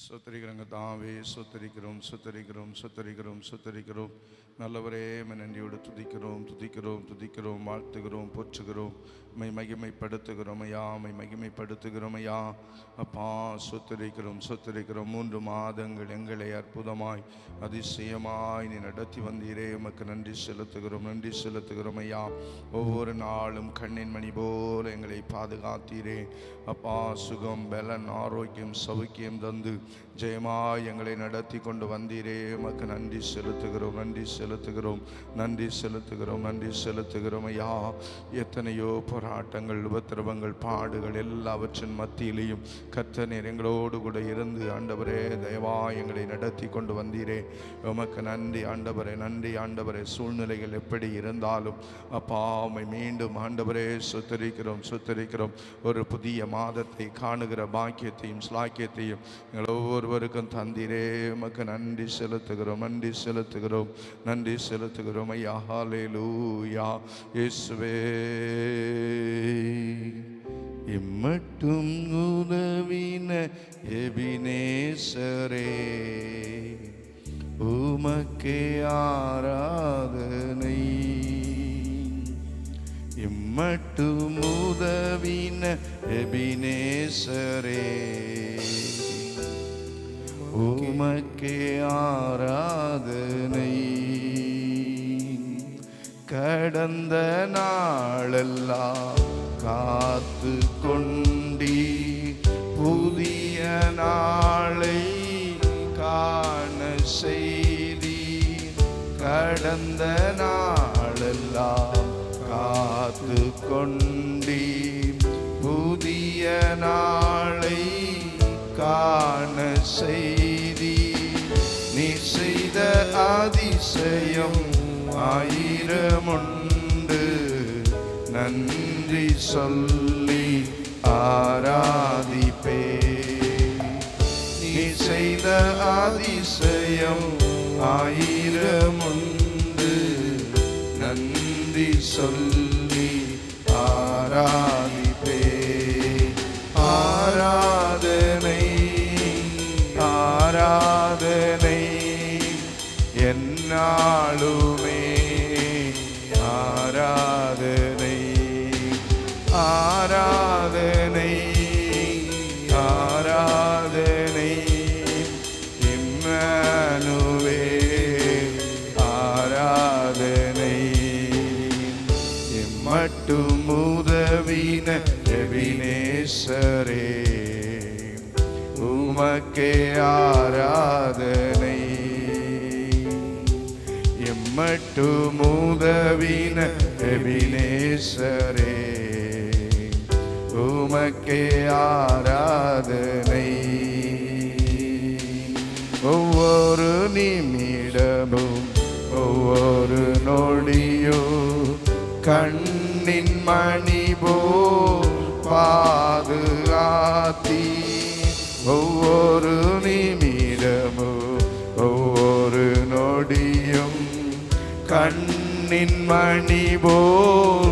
சுத்தரிக்கிறோங்க தாவே சுத்தரிக்கிறோம் சுத்தரிக்கிறோம் சுத்தரிக்கிறோம் சுத்தரிக்கிறோம் நல்லவரே உம்மை நன்றியோடு துதிக்கிறோம் துதிக்கிறோம் துதிக்கிறோம் வாழ்த்துகிறோம் போற்றுகிறோம் மை மகிமைப்படுத்துகிறோம் ஐயா மை மகிமைப்படுத்துகிறோம் ஐயா அப்பா சுத்தரிக்கிறோம் சுத்தரிக்கிறோம் மூன்று மாதங்கள் எங்களை அற்புதமாய் அதிசயமாய் நீ நடத்தி வந்தீரே உமக்கு நன்றி செலுத்துகிறோம் நன்றி செலுத்துகிறோம் ஐயா ஒவ்வொரு நாளும் கண்ணின் மணி போல எங்களை பாதுகாத்தீரே அப்பா சுகம் பலன் ஆரோக்கியம் சௌக்கியம் தந்து ஜெயமாய் எங்களை நடத்தி கொண்டு வந்தீரே உமக்கு நன்றி செலுத்துகிறோம் நன்றி செலுத்துகிறோம் நன்றி செலுத்துகிறோம் நன்றி செலுத்துகிறோம் ஐயா எத்தனையோ போராட்டங்கள் உபத்திரவங்கள் பாடுகள் எல்லாவற்றின் மத்தியிலையும் கர்த்தர் எங்களோடு கூட இருந்து ஆண்டவரே தயவா எங்களை நடத்தி கொண்டு வந்தீரே உமக்கு நன்றி ஆண்டவரே நன்றி ஆண்டவரே சூழ்நிலைகள் எப்படி இருந்தாலும் அப்பா உம்மை மீண்டும் ஆண்டவரே சுத்தரிக்கிறோம் சுத்தரிக்கிறோம் ஒரு புதிய மாதத்தை காணுகிற பாக்கியத்தையும் ஸ்லாக்கியத்தையும் எங்கள் ஒவ்வொருவருக்கும் தந்தீரே உமக்கு நன்றி செலுத்துகிறோம் நன்றி செலுத்துகிறோம் நன்றி செலுத்துகிறோம் ஐயா ஹalleluya இயேசுவே இம்மட்டும் உதவின எபினேசரே உமக்கே ஆராதனை இம்மட்டும் உதவின எபினேசரே உமக்கே ஆராதனை கடந்த நாளெல்லாம் காத்து கொண்டி புதிய நாளை காண செய்தி கடந்த நாளெல்லாம் காத்து கொண்டி புதிய நாளை காண செய்தி நீ செய்த அதிசயம் ஆயிரமுண்டு நன்றி சொல்லி ஆராதிப்பே நீ செய்த அதிசயம் ஆயிரமுண்டு நன்றி சொல்லி ஆராதிப்பே ஆராதனை ஆராதனை என்னாலுமே ஆராதனை ஆராதனை ஆராதனை இம்மானுவே ஆராதனை எம்மட்டும் உதவின எபினேசரே உமக்கே ஆராதனை எம்மட்டும் உதவின எபினேசரே உமக்கே ஆராதனை ஒவ்வொரு நிமிடமும் ஒவ்வொரு நொடியோ கண்ணின் மணி போ பாதுகாத்தி ஒவ்வொரு நிமிடமும் ஒவ்வொரு நொடியும் கண்ணின் மணி போல்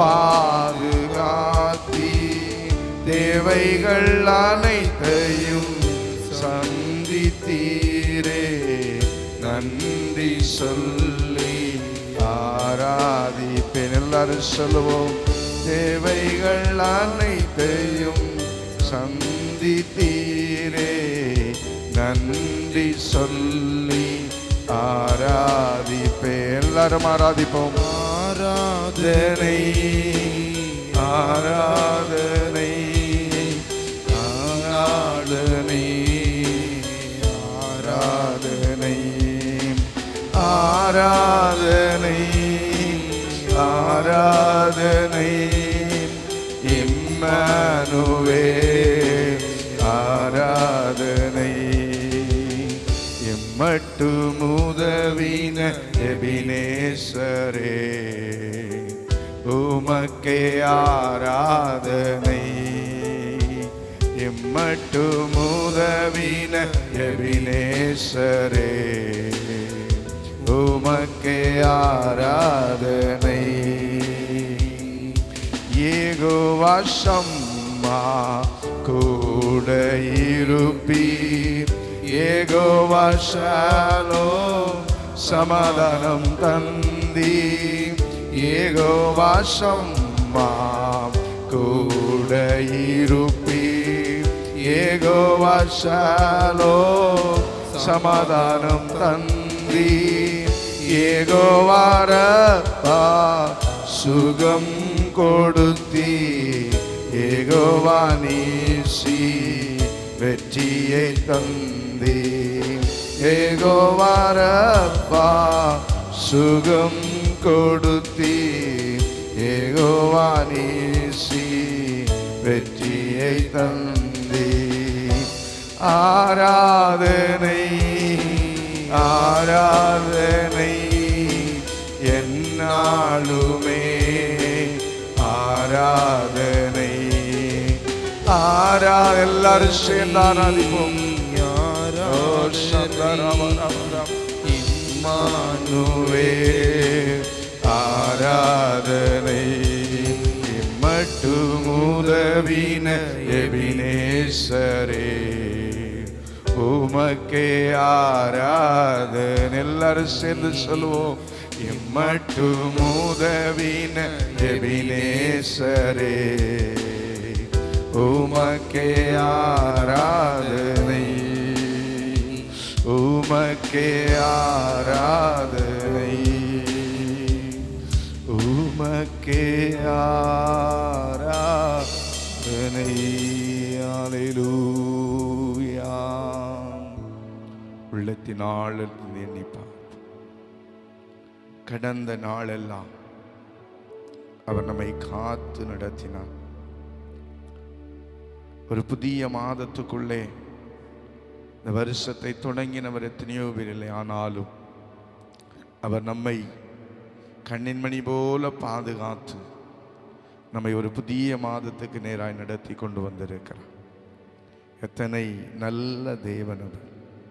பாதுகாத்தி தேவைகள் அனைத்தையும் சந்தித்தீரே நன்றி சொல்லி ஆராதிப்பேன் எல்லாரும் சொல்லுவோம் தேவைகள் அனைத்தையும் சந்தித்தீரே நன்றி சொல்லி ஆராதிப்பேன் எல்லாரும் ஆராதிப்போம் ஆராதனை ஆராதனை ஆராதனை ஆராதனை ஆராதனை ஆராதனை இம்மானுவே ஆராதனை எம்மட்டு முதவின எபினேசரே உமக்கே ஆராதனை எம்மட்டு முதவின எபினேசரே உமக்கே ஆராதனை ஏகோவா சம்போ அம்மா கூட இருப்பீர் ஏகோவா ஷாலோம் சமாதானம் தந்தி ஏகோவா சம்மா கூட இருப்பீர் ஏகோவா ஷாலோம் சமாதானம் தந்தி ஏகோவாரப்பா சுகம் கொடுத்தி ஏகோவா நீசி வெற்றியை தந்தி ஏகோவாரப்பா சுகம் கொடுத்தி ஏகோவா நீசி வெற்றியை தந்தி ஆராதனை ஆராதனை என்னாலுமே ஆராதனை ஆரா எல்லாரும் சேர்ந்து ஆராதிப்போம் ஓ, சந்தரமரமரம். இம்மானுவே ஆராதனை இம்மட்டும் உதவின எபினேசரே உமக்கே ஆராதனை எல்லாரும் சேர்ந்து சொல்லுவோம் இம்மட்டும் உதவின எபினேசரே உமக்கே ஆராதனை உமக்கே ஆராதனை உமக்கே ஆராதனை அலையூயா உள்ளத்தினால் எண்ணிப்பார் கடந்த நாளெல்லாம் அவர் நம்மை காத்து நடத்தினார் ஒரு புதிய மாதத்துக்குள்ளே இந்த வருஷத்தை தொடங்கினவர் எத்தனையோ பேர் இல்லை ஆனாலும் அவர் நம்மை கண்ணின் மணி போல பாதுகாத்து நம்மை ஒரு புதிய மாதத்துக்கு நேராய் நடத்தி கொண்டு வந்திருக்கிறார் எத்தனை நல்ல தேவன் அவர்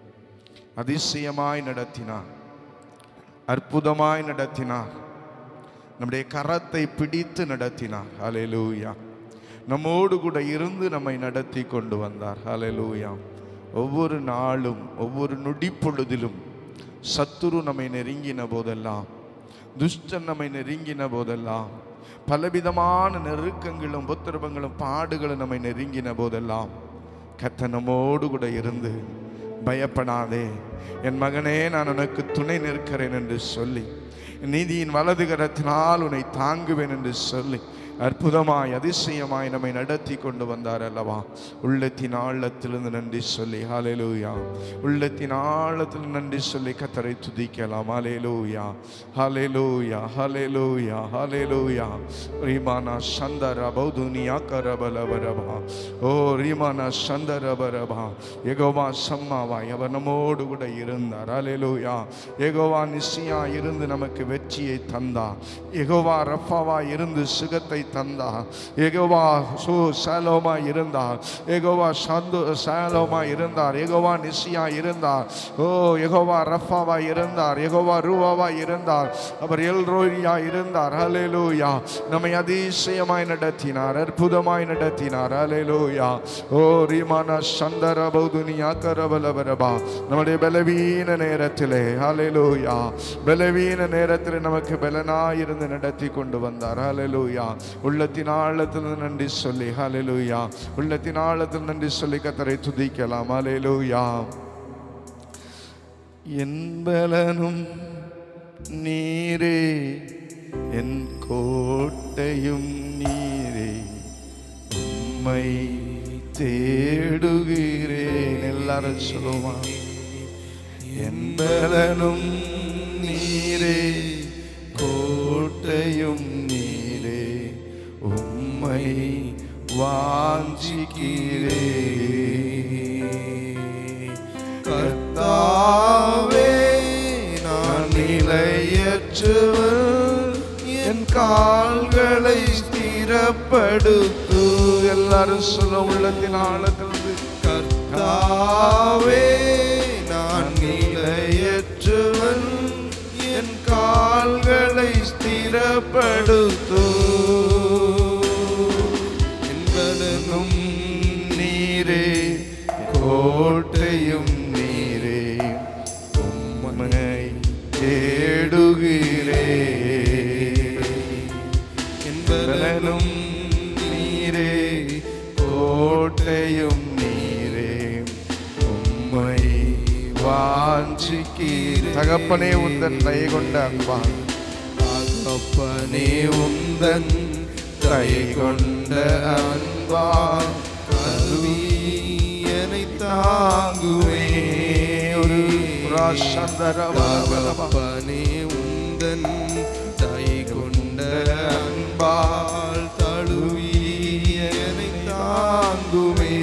அதிசயமாய் நடத்தினார் அற்புதமாய் நடத்தினார் நம்முடைய கரத்தை பிடித்து நடத்தினார் ஹalleluya நம்மோடு கூட இருந்து நம்மை நடத்தி கொண்டு வந்தார் ஹalleluya ஒவ்வொரு நாளும் ஒவ்வொரு நொடி பொழுதிலும் சத்துரு நம்மை நெருங்கின போதெல்லாம் துஷ்டன் நம்மை நெருங்கின போதெல்லாம் பலவிதமான நெருக்கங்களும் உபத்திரவங்களும் பாடுகளும் நம்மை நெருங்கின போதெல்லாம் கத்த நம்மோடு கூட இருந்து பயப்படாதே என் மகனே நான் உனக்கு துணை நிற்கிறேன் என்று சொல்லி நீதியின் வலது கரத்தினால் உன்னை தாங்குவேன் என்று சொல்லி அற்புதமாய் அதிசயமாய் நம்மை நடத்தி கொண்டு வந்தார் அல்லவா உள்ளத்தின் ஆழத்திலிருந்து நன்றி சொல்லி ஹalleluya உள்ளத்தின் ஆழத்தில் நன்றி சொல்லி கத்தரை துதிக்கலாம் ஹalleluya ஹalleluya ஹalleluya ஹalleluya ரீமானா சந்தர பௌதுனியா கரபலவரபா ஓ ரீமானா சந்தரபரபா யெகோவா சம்மாவாய் அவர் நம்மோடு கூட இருந்தார் ஹalleluya யெகோவா நிசியா இருந்து நமக்கு வெற்றியை தந்தார் யெகோவா ரஃபாவா இருந்து சுகத்தை தந்தார் யெகோவா சோ சாலோமா இருந்தார் யெகோவா சந்து சாலோமா இருந்தார் யெகோவா நிசியா இருந்தார் ஓ யெகோவா ரஃபாவா இருந்தார் யெகோவா ரூவாவா இருந்தார் அவர் எல்ரோயா இருந்தார் ஹalleluya நம்மை அதிசயமாய் நடத்தினார் அற்புதமாய் நடத்தினார் ஹalleluya ஓ ரீமானா சந்தர பௌதுனியா கரபலவரபா நம்முடைய பலவீன நேரத்திலே ஹalleluya பலவீன நேரத்தில் நமக்கு பலனாய் இருந்து நடத்தி கொண்டு வந்தார் ஹalleluya உள்ளத்தின் ஆழத்தில் நன்றி சொல்லி ஹalleluya உள்ளத்தின் ஆழத்தில் நன்றி சொல்லி கத்தரை துதிக்கலாம் ஹalleluya என்பலனும் நீரே என் கோட்டையும் நீரே உம்மை தேடுகிறேன் எல்லாரும் சொல்லுவான் என்பலனும் நீரே கோட்டையும் நீரே உம்மை வாஞ்சிக்கிறே கர்த்தாவே நான் நிலையற்றவர் என் கால்களை ஸ்திரப்படுத்து எல்லாரும் சொல்ல உள்ளத்தின் ஆழத்திலிருந்து கர்த்தாவே நான் நிலையற்றவன் என் கால்களை ஸ்திரப்படுத்து என்பதனும் பலனும் நீரே கோட்டையும் நீரே உம்மை வாஞ்சிக்கிறேன் தகப்பனே உந்தன் தயை கொண்ட அன்பா தகப்பனே உந்தன் தயை கொண்ட அன்பா கருவி என்னை தாங்குவே ஒரு தகப்பனே உந்தன் தயை கொண்ட அன்பால் தழுவி என்னை தாங்குமே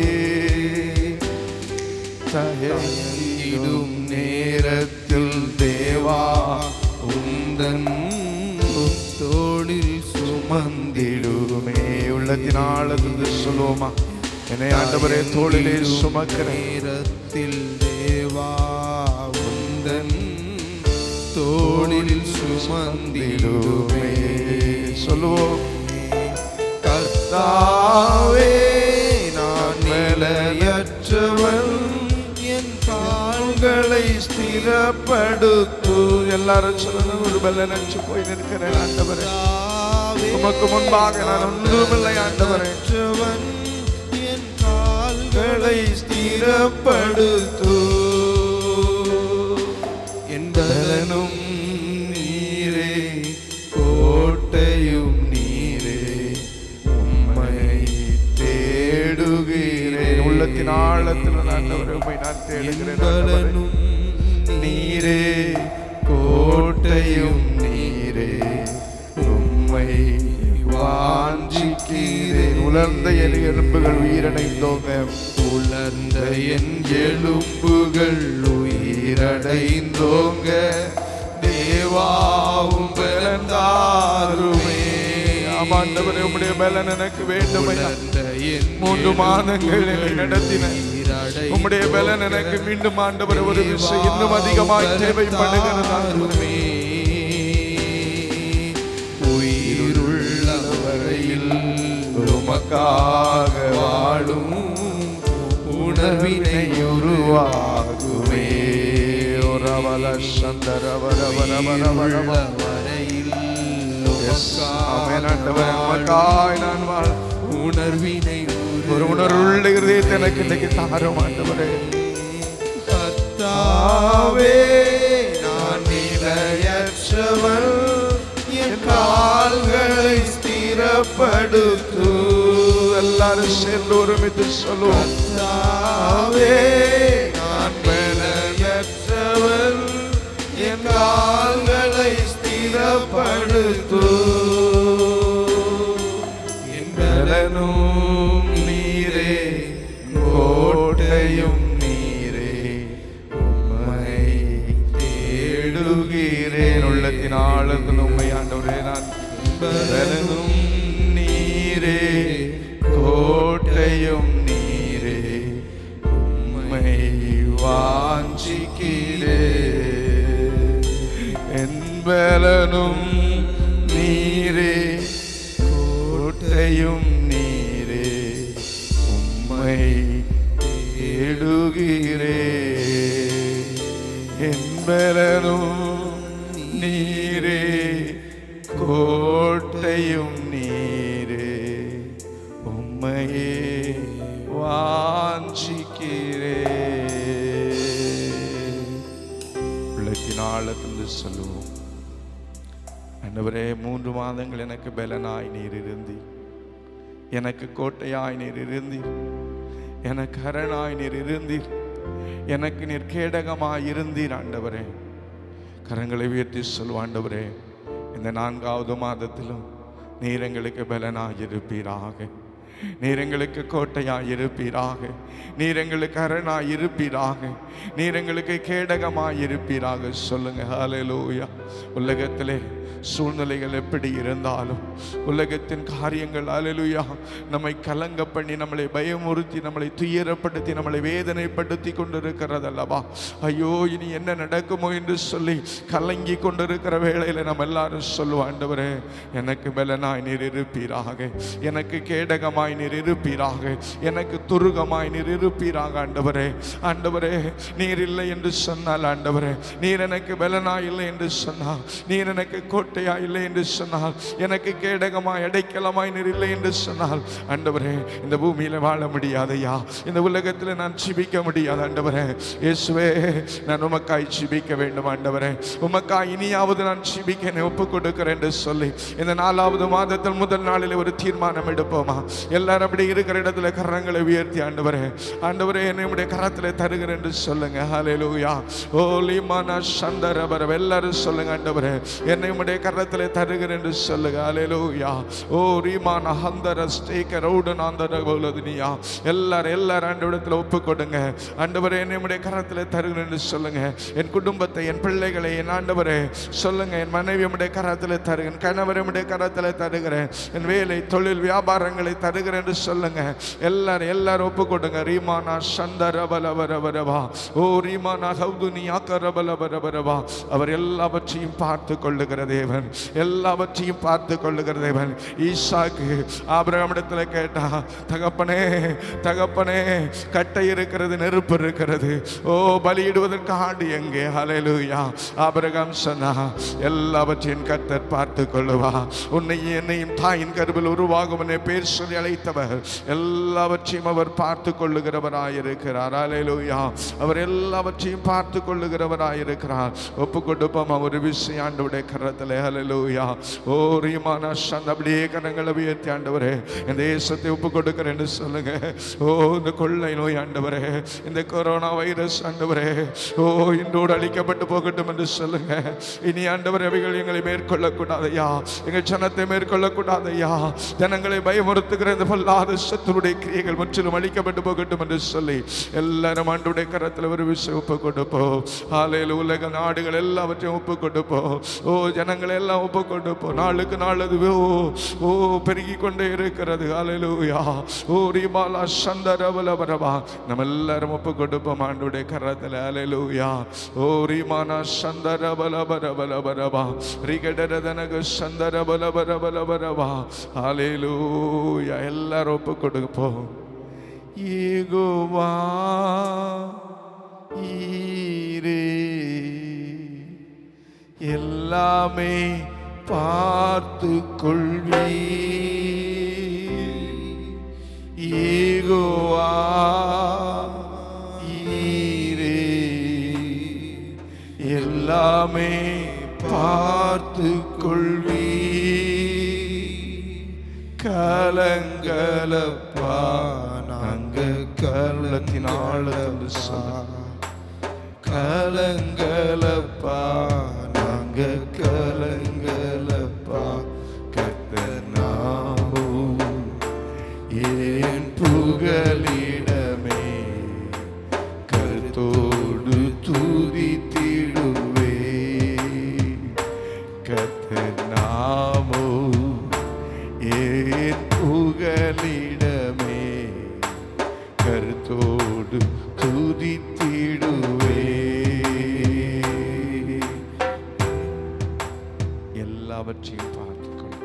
தயங்கிடும் நேரத்தில் தேவா உந்தன் தோளில் சுமந்திடுமே உள்ளத்தின் ஆழத்தில் சொல்லுவோமா என்னை ஆண்டவரே தோளிலே சுமக்கிறேன் நேரத்தில் தேவா உந்தன் தோளில் சுமந்திடுமே சொல்லுவோம் கர்த்தாவே நான் நிலையற்றவன் என் கால்களை ஸ்திரப்படுத்து எல்லாரும் சொல்லுங்க ஒரு பல நினைச்சு போய் நிற்கிறேன் ஆண்டவரே உமக்கு முன்பாக நான் ஒன்றுமில்லை ஆண்டவரே காற்றவன் என் கால்களை ஸ்திரப்படுத்து என் பலனும் நீரே கோட்டையும் நீரே உம்மை தேடுகிறேன் உள்ளத்தின் ஆழத்தில் ஆண்டவரே உம்மை நான் தேடுகிறேன் ஆண்டவரே. பலனும் நீரே கோட்டையும் நீரே உம்மை வாஞ்சிக்கிறேன் உலர்ந்த எலி எலும்புகள் உயிரடைந்தோங்க உலர்ந்த என் எலும்புகள் உயிரடைந்தோங்க தேவாவும் பிறந்தாருமே ஆமாண்டவரே உம்முடைய பலன் எனக்கு வேண்டும் ஐயா. உலர்ந்த என் மூன்று மாதங்கள் என்னை நடத்தின உயிரடை உம்முடைய பலன் எனக்கு மீண்டும் ஆண்டவர் ஒரு விஷயம் இன்னும் அதிகமாய் தேவைப்படுகிறது ஆண்டவரே. உயிருள்ள வரையில் உமக்காக வாழும் உணர்வினை உருவாகுமே ஒரவல சந்தரவரவரவரவரவ. வரையில் Yes. ஆமென் ஆண்டவரே, உமக்காய் நான் வாழ உணர்வினை ஒரு உணர்வுள்ள இருதயத்தை எனக்கு இன்னைக்கு தாரும் ஆண்டவரே கர்த்தாவே நான் நிலையற்றவன் என் கால்களை ஸ்திரப்படுத்து எல்லாரும் சேர்ந்து ஒருமித்து சொல்லுவோம் கர்த்தாவே நான் பலனற்றவன் என் கால்களை ஸ்திரப்படுத்து என் பலனும் நீரே கோட்டையும் நீரே உம்மை தேடுகிறேன் உள்ளத்தின் ஆழத்தில் உண்மை ஆண்டவரே நான் பலனும் நீரே கோட்டையும் நீரே உம்மை வாஞ்சிக்கிறே என் பலனும் நீரே கோட்டையும் நீரே உம்மை தேடுகிறே என் பலனும் நீரே கோட்டையும் நீரே உம்மையே வாஞ்சிக்கிறே உள்ளத்தின் ஆழத்தில் சொல்லுவோம் ஆண்டவரே மூன்று மாதங்கள் எனக்கு பலனாய் நீர் இருந்தீர் எனக்கு கோட்டையாய் நீர் இருந்தீர் எனக்கு அரணாய் நீர் இருந்தீர் எனக்கு நீர் கேடகமாய் இருந்தீர் ஆண்டவரே கரங்களை உயர்த்தி சொல்லுவோம் ஆண்டவரே இந்த நான்காவது மாதத்திலும் நீர் எங்களுக்கு பலனாய் இருப்பீராக நீர் எங்களுக்கு கோட்டையாய் இருப்பீராக நீர் எங்களுக்கு அரணாய் இருப்பீராக நீர் எங்களுக்கு கேடகமாய் இருப்பீராக சொல்லுங்க ஹalleluya உலகத்திலே சூழ்நிலைகள் எப்படி இருந்தாலும் உலகத்தின் காரியங்கள் அலலுயா நம்மை கலங்க பண்ணி நம்மளை பயமுறுத்தி நம்மளை துயரப்படுத்தி நம்மளை வேதனைப்படுத்தி கொண்டிருக்கிறதல்லவா ஐயோ இனி என்ன நடக்குமோ என்று சொல்லி கலங்கி கொண்டிருக்கிற வேளையில் நம்ம எல்லாரும் சொல்லுவோம் ஆண்டவரே எனக்கு பலனாய் நீர் இருப்பீராக எனக்கு கேடகமாய் கேடகமாய் நீர் இருப்பீராக எனக்கு துருகமாய் நீர் இருப்பீராக ஆண்டவரே ஆண்டவரே நீர் இல்லை என்று சொன்னால் ஆண்டவரே நீர் எனக்கு பலனாய் இல்லை என்று சொன்னால் நீர் எனக்கு கோட்டையா இல்லை என்று சொன்னால் எனக்கு கேடகமாய் அடைக்கலமாய் நீர் இல்லை என்று சொன்னால் ஆண்டவரே இந்த பூமியில வாழ முடியாதையா இந்த உலகத்தில் நான் ஜீவிக்க முடியாது ஆண்டவரே இயேசுவே நான் உமக்காய் ஜீவிக்க வேண்டும் ஆண்டவரே உமக்காய் இனியாவது நான் ஜீவிக்க என்னை ஒப்பு கொடுக்கிறேன் என்று சொல்லி இந்த நாலாவது மாதத்தில் முதல் நாளில் ஒரு தீர்மானம் எடுப்போமா எல்லாரும் அப்படி இருக்கிற இடத்துல கரங்களை உயர்த்தி ஆண்டவரே ஆண்டவரே என்னை உடைய கரத்தில் தருகிறேன் என்று சொல்லுங்க ஹalleluya ஓ லிமானா சந்தரபர எல்லாரும் சொல்லுங்க ஆண்டவரே என்னை உடைய கரத்தில் தருகிறேன் என்று சொல்லுங்க ஹalleluya ஓ ரிமானா ஹந்தர ஸ்டேக்கர் ஓடுனாந்தர போலதுனியா எல்லாரும் எல்லாரும் ஆண்டவரத்தில் ஒப்பு கொடுங்க ஆண்டவரே என்னை உடைய கரத்தில் தருகிறேன் என்று சொல்லுங்க என் குடும்பத்தை என் பிள்ளைகளை என் ஆண்டவரே சொல்லுங்க என் மனைவி உடைய கரத்தில் தருகிறேன் கணவரை உடைய கரத்தில் தருகிறேன் என் வேலை தொழில் வியாபாரங்களை தருகிறேன் என்று சொல்லுங்க எல்லாரும் எல்லாரும் ஒப்பு கொடுங்க ரீமானா சந்தர பலவரவரவா ஓ ரீமானா ஹவுதுனி ஆக்கரபலவரவரவா அவர் எல்லாவற்றையும் பார்த்து கொள்ளுகிற தேவன் எல்லாவற்றையும் பார்த்து கொள்ளுகிற தேவன் ஈசாக்கு ஆபிரகாமிடத்தில் கேட்டா தகப்பனே தகப்பனே கட்டை இருக்கிறது நெருப்பு இருக்கிறது ஓ பலியிடுவதற்கு ஆடு எங்கே ஹalleluya ஆபிரகாம் சொன்னா எல்லாவற்றையும் கர்த்தர் பார்த்து கொள்ளுவா உன்னையும் என்னையும் தாயின் கருவில் உருவாகும் என்னை பேர் சொல்லி அழைத்தவர் எல்லாவற்றையும் அவர் பார்த்து கொள்ளுகிறவராயிருக்கிறார் ஹalleluya அவர் எல்லாவற்றையும் பார்த்து கொள்ளுகிறவராயிருக்கிறார் ஒப்பு கொடுப்போம் ஒரு விஷயம் ஆண்டவருடைய கரத்தில் ஹalleluya ஓ ரீமானா சந்த அப்படியே கரங்களை உயர்த்தி ஆண்டவரே இந்த தேசத்தை ஒப்பு கொடுக்கிறேன்னு சொல்லுங்க ஓ இந்த கொள்ளை நோய் ஆண்டவரே இந்த கொரோனா வைரஸ் ஆண்டவரே ஓ இன்றோடு அழிக்கப்பட்டு போகட்டும் என்று சொல்லுங்க இனி ஆண்டவர் அவைகள் எங்களை மேற்கொள்ளக்கூடாதையா எங்கள் ஜனத்தை மேற்கொள்ளக்கூடாதையா ஜனங்களை பயமுறுத்துகிற இந்த பொல்லாத சத்துருடைய கிரியைகள் முற்றிலும் அழிக்கப்பட்டு போகட்டும் என்று சொல்லி எல்லாரும் ஆண்டுடைய கரத்தில் ஒரு விஷயம் ஒப்பு கொடுப்போம் ஆலையில் உலக நாடுகள் எல்லாவற்றையும் ஒப்பு கொடுப்போம் ஓ ஜனங்களை எல்லாம் ஒப்பு கொடுப்போம் நாளுக்கு நாள் அது ஓ ஓ பெருகி கொண்டே இருக்கிறது அலையிலூயா ஓ ரிபாலா சந்தரவல வரவா நம்ம எல்லாரும் ஒப்பு கொடுப்போம் ஆண்டுடைய கரத்தில் அலையிலூயா ஓ ரிமானா சந்தரவல வரவல வரவா ரிகடரதனக சந்தரவல வரவல வரவா அலையிலூயா எல்லாரும் ஒப்பு கொடுப்போம் ஈகுவா ஈரே எல்லாமே பார்த்து கொள்வி ஈகுவா ஈரே எல்லாமே பார்த்து கொள்வி கலங்கலப்பா நாங்க கள்ளத்தினால கலங்கலப்பா நாங்க கலங்கலப்பா கத்தனாமோ ஏன் புகலிடமே கருத்தோடு துதித்திடுவே கத்தனாமோ ஏன் புகலிடமே கருத்தோடு துதித்திடுவே எல்லாவற்றையும் பார்த்துக்கணும்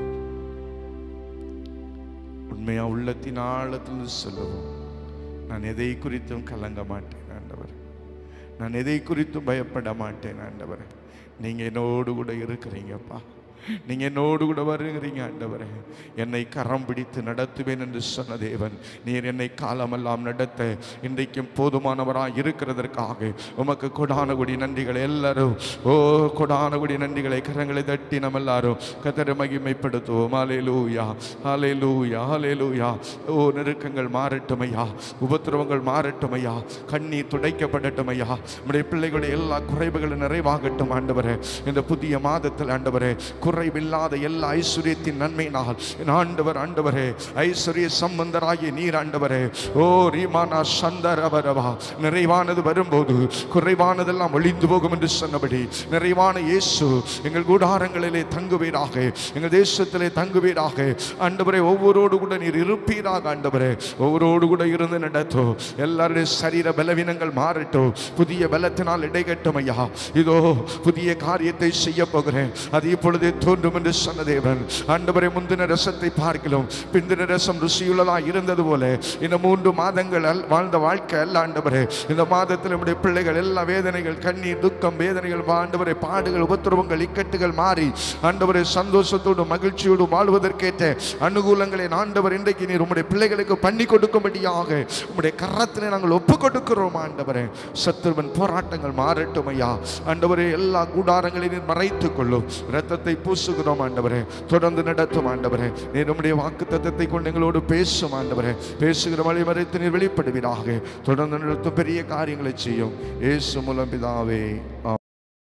உண்மையா உள்ளத்தின் ஆழத்தில் சொல்லுவோம் நான் எதை குறித்தும் கலங்க மாட்டேன் ஆண்டவர் நான் எதை குறித்தும் பயப்பட மாட்டேன் ஆண்டவர் நீங்க என்னோடு கூட இருக்கிறீங்கப்பா நீங்க என்னோடு கூட வருகிறீங்க ஆண்டவரே என்னை கரம் பிடித்து நடத்துவேன் என்று சொன்ன தேவன் நீர் என்னை காலமெல்லாம் நடத்த இன்றைக்கும் போதுமானவராய் இருக்கிறதற்காக உமக்கு கொடான கொடி நன்றிகளை எல்லாரும் ஓ கொடான கொடி நன்றிகளை கரங்களை தட்டி நம்ம எல்லாரும் கத்தரை மகிமைப்படுத்துவோம் ஹalleluya ஹalleluya ஹalleluya ஓ நெருக்கங்கள் மாறட்டும் ஐயா உபத்திரவங்கள் மாறட்டும் ஐயா கண்ணீர் துடைக்கப்படட்டும் ஐயா நம்முடைய பிள்ளைகளுடைய எல்லா குறைவுகளும் நிறைவாகட்டும் ஆண்டவரே இந்த புதிய மாதத்தில் ஆண்டவரே குறைவில்லாத எல்லா ஐஸ்வர்யத்தின் நன்மையினால் என் ஆண்டவர் ஆண்டவரே ஐஸ்வர்ய சம்பந்தராகிய நீர் ஆண்டவரே ஓ ரீமானா சந்தரவரவா நிறைவானது வரும்போது குறைவானதெல்லாம் ஒளிந்து போகும் என்று சொன்னபடி நிறைவான இயேசு எங்கள் கூடாரங்களிலே தங்குவீராக எங்கள் தேசத்திலே தங்குவீராக ஆண்டவரே ஒவ்வொருவோடு கூட நீர் இருப்பீராக ஆண்டவரே ஒவ்வொருவோடு கூட இருந்து நடத்தும் எல்லாருடைய சரீர பலவீனங்கள் மாறட்டும் புதிய பலத்தினால் இடைகட்டும் ஐயா இதோ புதிய காரியத்தை செய்ய போகிறேன் அது இப்பொழுதே தோன்றும் என்று சொன்ன தேவன் ஆண்டவரை முந்தின ரசத்தை பார்க்கலாம் பிந்தின ரசம் ருசியுள்ளதா இருந்தது போல இந்த மூன்று மாதங்கள் அல்- வாழ்ந்த வாழ்க்கை அல்ல ஆண்டவரே இந்த மாதத்தில் நம்முடைய பிள்ளைகள் எல்லா வேதனைகள் கண்ணீர் துக்கம் வேதனைகள் ஆண்டவரை பாடுகள் உபத்திரவங்கள் இக்கட்டுகள் மாறி ஆண்டவரை சந்தோஷத்தோடு மகிழ்ச்சியோடு வாழ்வதற்கேற்ற அனுகூலங்களை ஆண்டவர் இன்றைக்கு நீர் உம்முடைய பிள்ளைகளுக்கு பண்ணி கொடுக்கும்படியாக உம்முடைய கரத்திலே நாங்கள் ஒப்பு கொடுக்கிறோம் ஆண்டவரே சத்துருவன் போராட்டங்கள் மாறட்டும் ஐயா ஆண்டவரே எல்லா கூடாரங்களையும் மறைத்துக் கொள்ளும் இரத்தத்தை பூசுகிறோம் ஆண்டவரே தொடர்ந்து நடத்தும் ஆண்டவரே நீர் உம்முடைய வாக்கு தத்தத்தை கொண்டு எங்களோடு பேசும் ஆண்டவரே பேசுகிற வழி மறைத்து நீர் வெளிப்படுவீராக தொடர்ந்து நடத்தும் பெரிய காரியங்களை செய்யும் இயேசு மூலம் பிதாவே ஆமென்.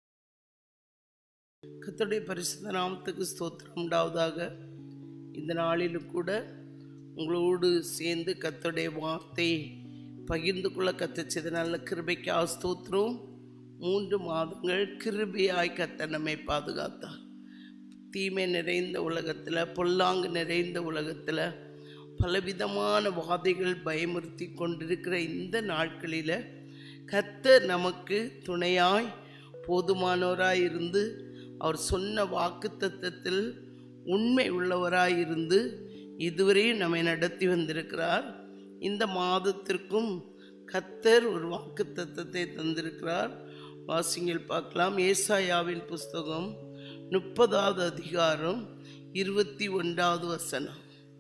கர்த்தருடைய பரிசுத்த நாமத்துக்கு ஸ்தோத்திரம் உண்டாவதாக இந்த நாளிலும் கூட உங்களோடு சேர்ந்து கர்த்தருடைய வார்த்தையை பகிர்ந்து கொள்ள கத்தச்சது நல்ல கிருபைக்காக ஸ்தோத்திரம் மூன்று மாதங்கள் கிருபையாய் கத்த நம்மை பாதுகாத்தார் தீமை நிறைந்த உலகத்தில் பொல்லாங்கு நிறைந்த உலகத்தில் பலவிதமான வாதைகள் பயமுறுத்தி கொண்டிருக்கிற இந்த நாட்களில் கர்த்தர் நமக்கு துணையாய் போதுமானவராய் இருந்து அவர் சொன்ன வாக்குத்தத்தத்தில் உண்மை உள்ளவராய் இருந்து இதுவரையும் நம்மை நடத்தி வந்திருக்கிறார் இந்த மாதத்திற்கும் கர்த்தர் ஒரு வாக்குத்தத்தத்தை தந்திருக்கிறார் வாசிங்கள் பார்க்கலாம் ஏசாயாவின் புஸ்தகம் முப்பதாவது அதிகாரம் இருபத்தி ஒன்றாவது வசனம்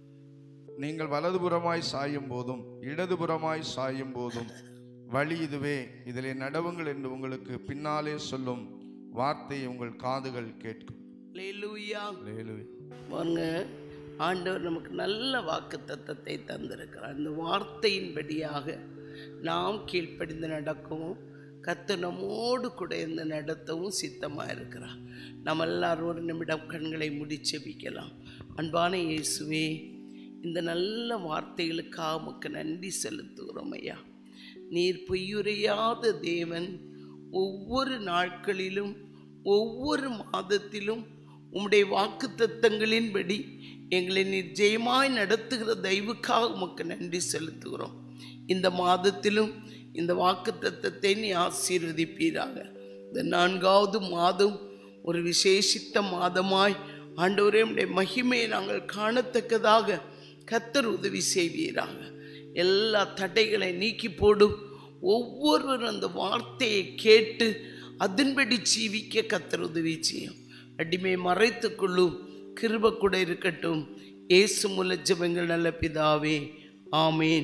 நீங்கள் வலதுபுறமாய் சாயும் போதும் இடதுபுறமாய் சாயும் போதும் வழி இதுவே இதிலே நடவுங்கள் என்று உங்களுக்கு பின்னாலே சொல்லும் வார்த்தையை உங்கள் காதுகள் கேட்கும் லேலூயா அல்லேலூயா. பாருங்க ஆண்டவர் நமக்கு நல்ல வாக்கு தத்தத்தை தந்திருக்கிறார் இந்த வார்த்தையின்படியாக நாம் கீழ்ப்படிந்து நடக்கவும் கத்து நம்மோடு கூட இருந்து நடத்தவும் சித்தமாக இருக்கிறார் நம்ம எல்லாரும் ஒரு நிமிடம் கண்களை மூடி செபிக்கலாம் அன்பான இயேசுவே இந்த நல்ல வார்த்தைகளுக்காக உமக்கு நன்றி செலுத்துகிறோம் ஐயா நீர் பொய்யுரையாத தேவன் ஒவ்வொரு நாட்களிலும் ஒவ்வொரு மாதத்திலும் உம்முடைய வாக்கு தத்தங்களின்படி எங்களை நீர் ஜெயமாய் நடத்துகிற தயவுக்காக உமக்கு நன்றி செலுத்துகிறோம் இந்த மாதத்திலும் இந்த வாக்கு தத்தத்தை நீ ஆசீர்வதிப்பீராக இந்த நான்காவது மாதம் ஒரு விசேஷித்த மாதமாய் ஆண்டவரே உம்முடைய மகிமையை நாங்கள் காணத்தக்கதாக கத்தர் உதவி செய்வீராக எல்லா தடைகளை நீக்கி போடும் ஒவ்வொருவரும் அந்த வார்த்தையை கேட்டு அதன்படி ஜீவிக்க கத்தர் உதவி செய்யும் அடிமை மறைத்துக் கொள்ளும் கிருப கூட இருக்கட்டும் ஏசு மூல ஜெபங்கள் நல்ல பிதாவே ஆமேன்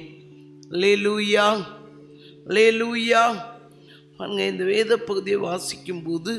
லேலூயா லேலூயா பாருங்க இந்த வேத பகுதியை வாசிக்கும் போது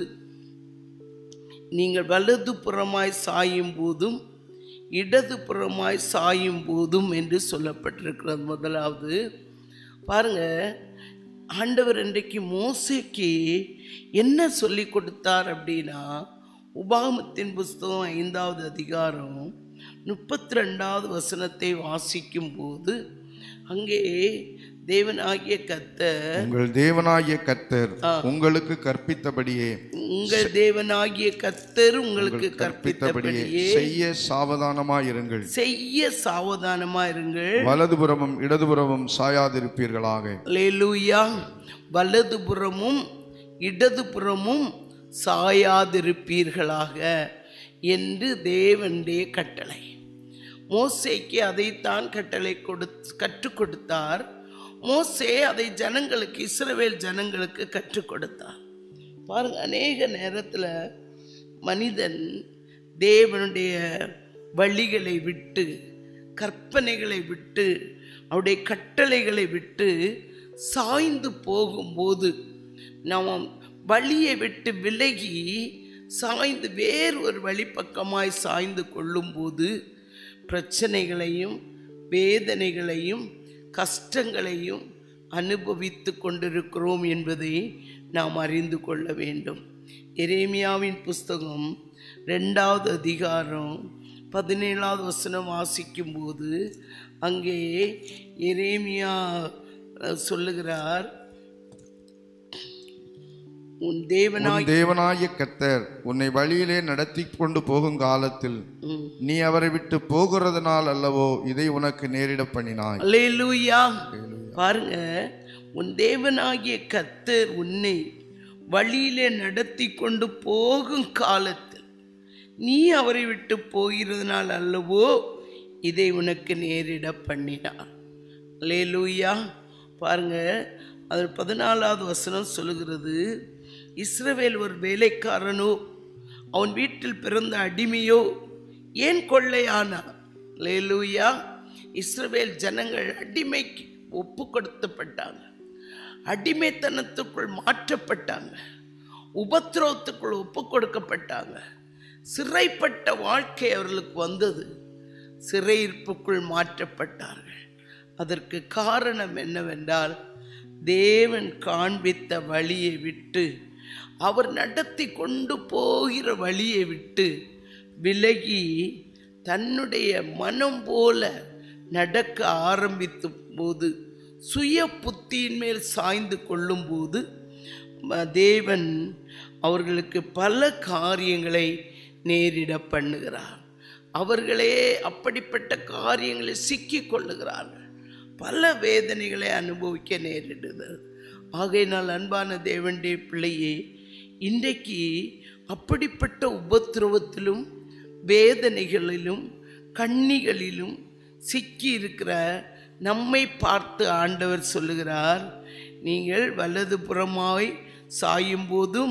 நீங்கள் வலது புறமாய் சாயும் போதும் இடது புறமாய் சாயும் போதும் என்று சொல்லப்பட்டிருக்கிறது முதலாவது பாருங்க ஆண்டவர் இன்றைக்கு மோசைக்கு என்ன சொல்லி கொடுத்தார் அப்படின்னா உபாகமத்தின் புஸ்தகம் ஐந்தாவது அதிகாரம் முப்பத்தி ரெண்டாவது வசனத்தை வாசிக்கும் போது அங்கே தேவனாகிய கத்தர் உங்கள் தேவனாகிய கர்த்தர் உங்களுக்கு கற்பித்தபடியே உங்கள் தேவனாகிய கத்தர் உங்களுக்கு கற்பித்தபடியே கற்பித்தபடியே செய்ய சாவதானமாயிருங்கள் செய்ய சாவதானமா இருங்கள் வலதுபுறமும் இடதுபுறமும் சாயாதிருப்பீர்களாக லேலூயா வலதுபுறமும் இடதுபுறமும் சாயாதிருப்பீர்களாக என்று தேவனுடைய கட்டளை மோசேக்கு அதைத்தான் கட்டளை கொடு கற்றுக் கொடுத்தார் மோசே அதை ஜனங்களுக்கு இஸ்ரவேல் ஜனங்களுக்கு கற்றுக் கொடுத்தார் பாருங்க அநேக நேரத்தில் மனிதன் தேவனுடைய வழிகளை விட்டு கற்பனைகளை விட்டு அவருடைய கட்டளைகளை விட்டு சாய்ந்து போகும்போது நாம் வழியை விட்டு விலகி சாய்ந்து வேறு ஒரு வழிப்பக்கமாய் சாய்ந்து கொள்ளும்போது பிரச்சனைகளையும் வேதனைகளையும் கஷ்டங்களையும் அனுபவித்து கொண்டிருக்கிறோம் என்பதை நாம் அறிந்து கொள்ள வேண்டும் எரேமியாவின் புஸ்தகம் ரெண்டாவது அதிகாரம் பதினேழாவது வசனம் வாசிக்கும்போது அங்கே எரேமியா அஹ், சொல்லுகிறார் உன் தேவனாய் உன் தேவனாகிய கர்த்தர் உன்னை வழியிலே நடத்தி கொண்டு போகும் காலத்தில் ம். நீ அவரை விட்டு போகிறதுனால் அல்லவோ இதை உனக்கு நேரிட பண்ணினாய் அல்லேலூயா பாருங்க உன் தேவனாகிய கர்த்தர் உன்னை வழியிலே நடத்தி கொண்டு போகும் காலத்தில் நீ அவரை விட்டு போகிறதுனால் அல்லவோ இதை உனக்கு நேரிட பண்ணினார் லேலூயா பாருங்க அது பதினாலாவது வசனம் சொல்லுகிறது இஸ்ரவேல் ஒரு வேலைக்காரனோ அவன் வீட்டில் பிறந்த அடிமையோ ஏன் கொள்ளையானான் லேலூயா இஸ்ரவேல் ஜனங்கள் அடிமைக்கு ஒப்பு கொடுத்தப்பட்டாங்க அடிமைத்தனத்துக்குள் மாற்றப்பட்டாங்க உபத்திரவத்துக்குள் ஒப்பு கொடுக்கப்பட்டாங்க சிறைப்பட்ட வாழ்க்கை அவர்களுக்கு வந்தது சிறையிருப்புக்குள் மாற்றப்பட்டார்கள் அதற்கு காரணம் என்னவென்றால் தேவன் காண்பித்த வழியை விட்டு அவர் நடத்தி கொண்டு போகிற வழியை விட்டு விலகி தன்னுடைய மனம் போல நடக்க ஆரம்பித்த போது சுய புத்தியின் மேல் சாய்ந்து கொள்ளும்போது ம- தேவன் அவர்களுக்கு பல காரியங்களை நேரிட பண்ணுகிறார் அவர்களே அப்படிப்பட்ட காரியங்களில் சிக்கிக் கொள்ளுகிறார்கள் பல வேதனைகளை அனுபவிக்க நேரிடுது ஆகையினால் அன்பான தேவனுடைய பிள்ளையே இன்றைக்கு அப்படிப்பட்ட உபத்திரவத்திலும் வேதனைகளிலும் கண்ணிகளிலும் சிக்கி இருக்கிற நம்மை பார்த்து ஆண்டவர் சொல்லுகிறார் நீங்கள் வலதுபுறமாய் சாயும் போதும்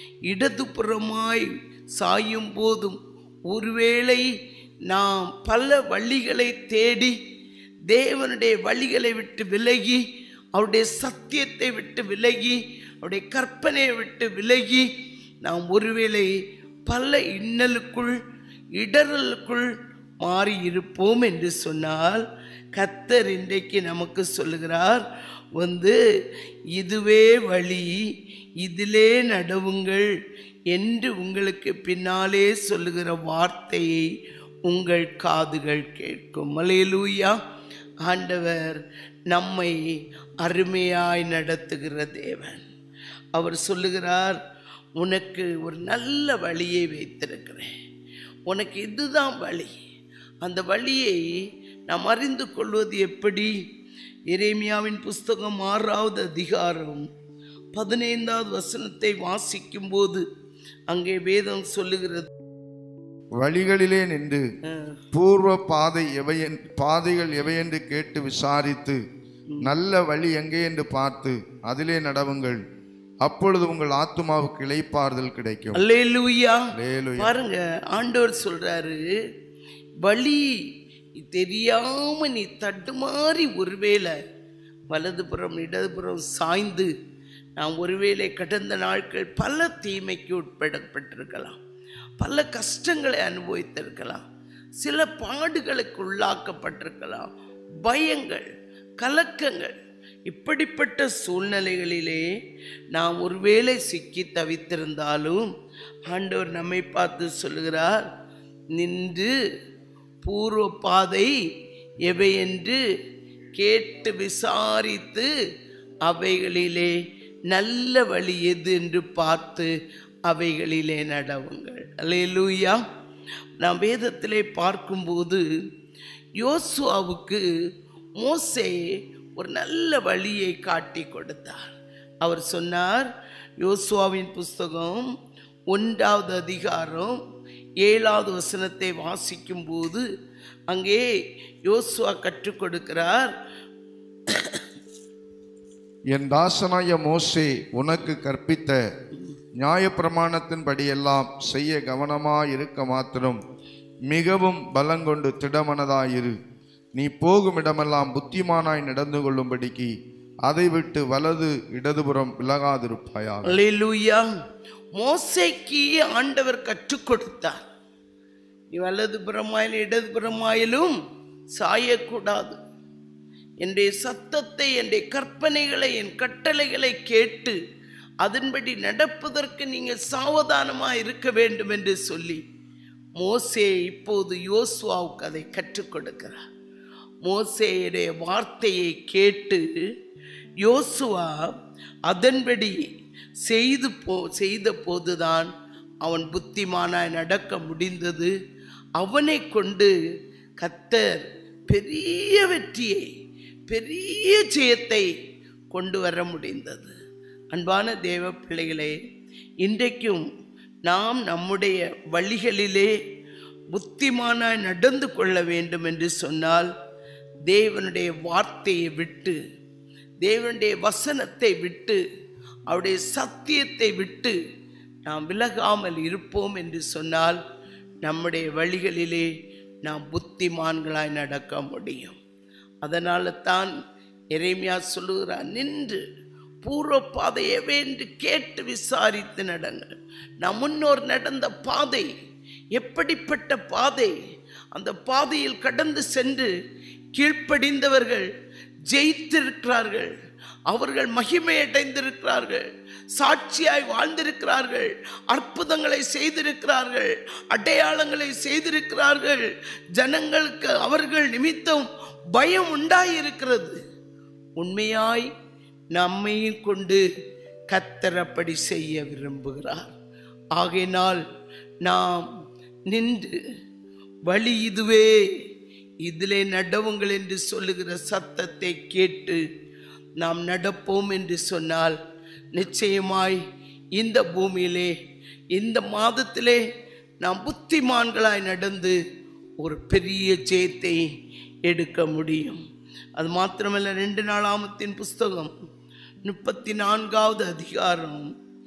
இடதுபுறமாய் சாயும் போதும் ஒருவேளை நாம் பல வழிகளை தேடி தேவனுடைய வழிகளை விட்டு விலகி அவருடைய சத்தியத்தை விட்டு விலகி அவருடைய கற்பனையை விட்டு விலகி நாம் ஒருவேளை பல இன்னலுக்குள் இடரலுக்குள் மாறி இருப்போம் என்று சொன்னால் கத்தர் இன்றைக்கு நமக்கு சொல்லுகிறார் வந்து இதுவே வழி இதிலே நடவுங்கள் என்று உங்களுக்கு பின்னாலே சொல்லுகிற வார்த்தையை உங்கள் காதுகள் கேட்கும் மலையலூயா ஆண்டவர் நம்மை அருமையாய் நடத்துகிற தேவன் அவர் சொல்லுகிறார் உனக்கு ஒரு நல்ல வழியை வைத்திருக்கிறேன் உனக்கு இதுதான் வழி அந்த வழியை நாம் அறிந்து கொள்வது எப்படி எரேமியாவின் புஸ்தகம் ஆறாவது அதிகாரம் பதினைந்தாவது வசனத்தை வாசிக்கும்போது அங்கே வேதம் சொல்லுகிறது வழிகளிலே நின்று பூர்வ பாதை எவையென் பாதைகள் எவையென்று கேட்டு விசாரித்து நல்ல வழி எங்கே என்று பார்த்து அதிலே நடவுங்கள் அப்பொழுது உங்கள் ஆத்துமாவுக்கு இளைப்பாறுதல் கிடைக்கும் அல்லேலூயா அல்லேலூயா. பாருங்க ஆண்டவர் சொல்றாரு வழி தெரியாம நீ தடுமாறி ஒருவேளை வலதுபுறம் இடதுபுறம் சாய்ந்து நாம் ஒருவேளை கடந்த நாட்கள் பல தீமைக்கு உட்படப்பட்டிருக்கலாம் பல கஷ்டங்களை அனுபவித்திருக்கலாம் சில பாடுகளுக்கு உள்ளாக்கப்பட்டிருக்கலாம் பயங்கள் கலக்கங்கள் இப்படிப்பட்ட சூழ்நிலைகளிலே நாம் ஒருவேளை சிக்கி தவித்திருந்தாலும் ஆண்டவர் நம்மை பார்த்து சொல்லுகிறார் நின்று பூர்வ பாதை எவை என்று கேட்டு விசாரித்து அவைகளிலே நல்ல வழி எது என்று பார்த்து அவைகளிலே நடவுங்கள் அல்லேலூயா நாம் வேதத்திலே பார்க்கும்போது யோசுவாவுக்கு மோசே ஒரு நல்ல வழியை காட்டி கொடுத்தார் அவர் சொன்னார் யோசுவாவின் புஸ்தகம் ஒன்றாவது அதிகாரம் ஏழாவது வசனத்தை வாசிக்கும்போது அங்கே யோசுவா கற்றுக் கொடுக்கிறார் என் தாசனாய மோசே உனக்கு கற்பித்த நியாயப்பிரமாணத்தின்படியெல்லாம் செய்ய கவனமாய் இருக்க மாத்திரம் மிகவும் பலங்கொண்டு திடமனதாயிரு நீ போகும் இடமெல்லாம் புத்திமானாய் நடந்து கொள்ளும்படிக்கு அதை விட்டு வலது இடதுபுறம் விலகாதிருப்பாயாக அல்லேலூயா மோசைக்கு ஆண்டவர் கற்றுக் கொடுத்தார் நீ வலதுபுறமாயிலும் இடதுபுறமாயிலும் சாயக்கூடாது என்னுடைய சத்தத்தை என்னுடைய கற்பனைகளை என் கட்டளைகளை கேட்டு அதன்படி நடப்பதற்கு நீங்கள் சாவதானமாக இருக்க வேண்டும் என்று சொல்லி மோசே இப்போது யோசுவாவுக்கு அதை கற்றுக் கொடுக்கிறார் மோசேயுடைய வார்த்தையை கேட்டு யோசுவா அதன்படி செய்து போ செய்த போதுதான் அவன் புத்திமானாய் நடக்க முடிந்தது அவனை கொண்டு கத்தர் பெரிய வெற்றியை பெரிய ஜெயத்தை கொண்டு வர முடிந்தது அன்பான தேவ பிள்ளைகளே இன்றைக்கும் நாம் நம்முடைய வழிகளிலே புத்திமானாய் நடந்து கொள்ள வேண்டும் என்று சொன்னால் தேவனுடைய வார்த்தையை விட்டு தேவனுடைய வசனத்தை விட்டு அவருடைய சத்தியத்தை விட்டு நாம் விலகாமல் இருப்போம் என்று சொன்னால் நம்முடைய வழிகளிலே நாம் புத்திமான்களாய் நடக்க முடியும் அதனால தான் எரேமியா சொல்லுகிறார் நின்று பூர்வ பாதையை என்று கேட்டு விசாரித்து நடங்கள் நம் முன்னோர் நடந்த பாதை எப்படிப்பட்ட பாதை அந்த பாதையில் கடந்து சென்று கீழ்ப்படிந்தவர்கள் ஜெயித்திருக்கிறார்கள் அவர்கள் மகிமை அடைந்திருக்கிறார்கள் சாட்சியாய் வாழ்ந்திருக்கிறார்கள் அற்புதங்களை செய்திருக்கிறார்கள் அடையாளங்களை செய்திருக்கிறார்கள் ஜனங்களுக்கு அவர்கள் நிமித்தம் பயம் உண்டாயிருக்கிறது உண்மையாய் நம்மையும் கொண்டு கத்தரப்படி செய்ய விரும்புகிறார் ஆகையினால் நாம் நின்று வழி இதுவே இதிலே நடவுங்கள் என்று சொல்லுகிற சத்தத்தை கேட்டு நாம் நடப்போம் என்று சொன்னால் நிச்சயமாய் இந்த பூமியிலே இந்த மாதத்திலே நாம் புத்திமான்களாய் நடந்து ஒரு பெரிய ஜெயத்தை எடுக்க முடியும் அது மாத்திரமல்ல ரெண்டு நாளாமத்தின் புஸ்தகம் முப்பத்தி நான்காவது அதிகாரம்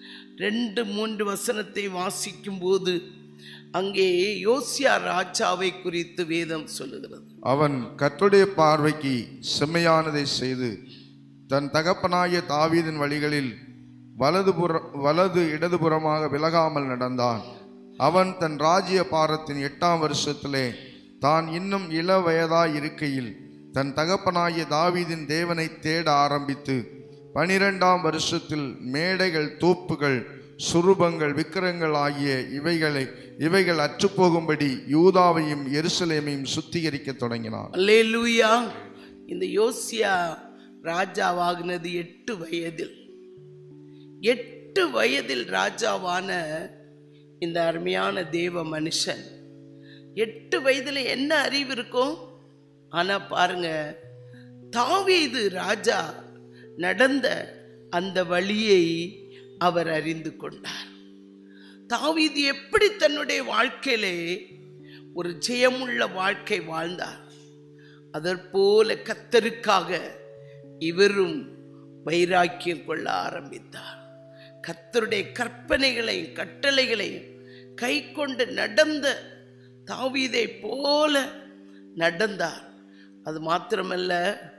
ரெண்டு மூன்று வசனத்தை வாசிக்கும் போது அங்கே யோசியா ராஜாவை குறித்து வேதம் சொல்லுகிறது அவன் கர்த்தருடைய பார்வைக்கு செம்மையானதை செய்து தன் தகப்பனாகிய தாவீதின் வழிகளில் வலதுபுற வலது இடதுபுறமாக விலகாமல் நடந்தான் அவன் தன் ராஜ்ய பாரத்தின் எட்டாம் வருஷத்திலே தான் இன்னும் இள வயதாய் இருக்கையில் தன் தகப்பனாகிய தாவீதின் தேவனை தேட ஆரம்பித்து பனிரெண்டாம் வருஷத்தில் மேடைகள் தோப்புகள் சுரூபங்கள் விக்கிரங்கள் ஆகிய இவைகளை இவைகள் அற்றுப்போகும்படி யூதாவையும் எருசலேமையும் சுத்திகரிக்க தொடங்கினான் அல்லேலூயா இந்த யோசியா ராஜாவாகினது எட்டு வயதில் எட்டு வயதில் ராஜாவான இந்த அருமையான தேவ மனுஷன் எட்டு வயதில் என்ன அறிவு இருக்கும் ஆனா பாருங்க தாவீது ராஜா நடந்த அந்த வழியை அவர் அறிந்து கொண்டார் தாவீது எப்படி தன்னுடைய வாழ்க்கையிலே ஒரு ஜெயமுள்ள வாழ்க்கை வாழ்ந்தார் அதற்போல கத்தருக்காக இவரும் வைராக்கியம் கொள்ள ஆரம்பித்தார் கத்தருடைய கற்பனைகளையும் கட்டளைகளையும் கை கொண்டு நடந்த தாவீதை போல நடந்தார் அது மாத்திரமல்ல